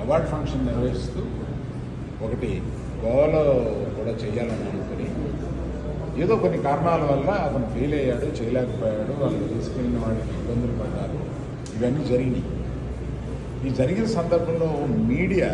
award function నిర్వహిస్తూ ఒకటి గోవాలో కూడా చేయాలని అనుకుని ఏదో కొన్ని కారణాల వల్ల అతను ఫెయిల్ అయ్యాడు చేయలేకపోయాడు వాళ్ళు తీసుకెళ్ళిన వాళ్ళకి ఇబ్బందులు పడ్డారు ఇవన్నీ జరిగినాయి ఈ జరిగిన సందర్భంలో మీడియా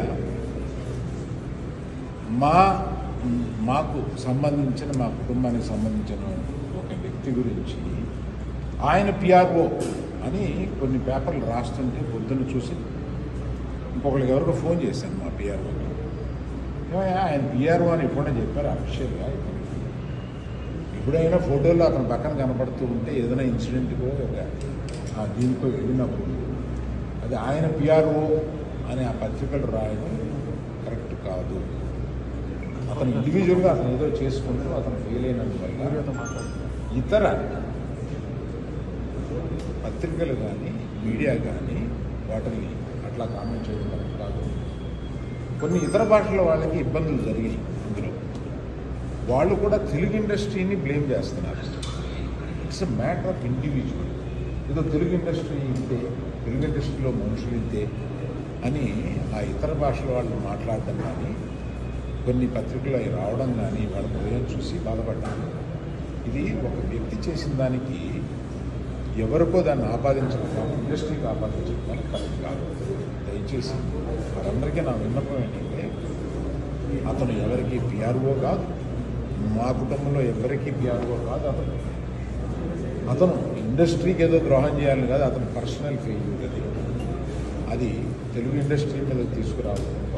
మా మాకు సంబంధించిన మా కుటుంబానికి సంబంధించిన ఒక వ్యక్తి గురించి ఆయన పిఆర్ఓ అని కొన్ని పేపర్లు రాస్తుంటే పొద్దున్న చూసి ఇంకొకరికి ఎవరికో ఫోన్ చేశాను మా పిఆర్ఓకి ఏమయ్యా ఆయన పిఆర్ఓ అని ఎప్పుడైనా చెప్పారు అఫిషియల్గా ఎప్పుడైనా ఫోటోలో అతని పక్కన కనపడుతూ ఉంటే ఏదైనా ఇన్సిడెంట్కో ఆ దీనికో వెళ్ళినప్పుడు అది ఆయన పిఆర్ఓ అని ఆ పత్రికలు రాయడం కరెక్ట్ కాదు అతను ఇండివిజువల్గా అతను ఏదో చేసుకుంటూ అతను ఫెయిల్ అయినందువల్ల ఇతర పత్రికలు కానీ మీడియా కానీ వాటిని అట్లా కామెంట్ చేయడం కరెక్ట్ కాదు కొన్ని ఇతర భాషల వాళ్ళకి ఇబ్బందులు జరిగాయి ఇందులో వాళ్ళు కూడా తెలుగు ఇండస్ట్రీని బ్లేమ్ చేస్తున్నారు it's a matter of individual ఏదో తెలుగు ఇండస్ట్రీ ఇంతే తెలుగు ఇండస్ట్రీలో మనుషులు ఇంతే అని ఆ ఇతర భాషల వాళ్ళు మాట్లాడడం కానీ కొన్ని పత్రికలు అవి రావడం కానీ వాళ్ళ ఉదయం చూసి బాధపడ్డాను ఇది ఒక వ్యక్తి చేసిన దానికి ఎవరికో దాన్ని ఆపాదించడం కాదు ఇండస్ట్రీకి ఆపాదించడం కానీ కరెక్ట్ కాదు దయచేసి వారందరికీ నా విన్నపం ఏంటంటే అతను ఎవరికి పిఆర్ఓ కాదు మా కుటుంబంలో ఎవరికి పిఆర్ఓ కాదు అతను అతను ఇండస్ట్రీకి ఏదో ద్రోహం చేయాలని కాదు అతను పర్సనల్ ఫెయిల్యూర్ అది అది తెలుగు ఇండస్ట్రీ మీద తీసుకురావడం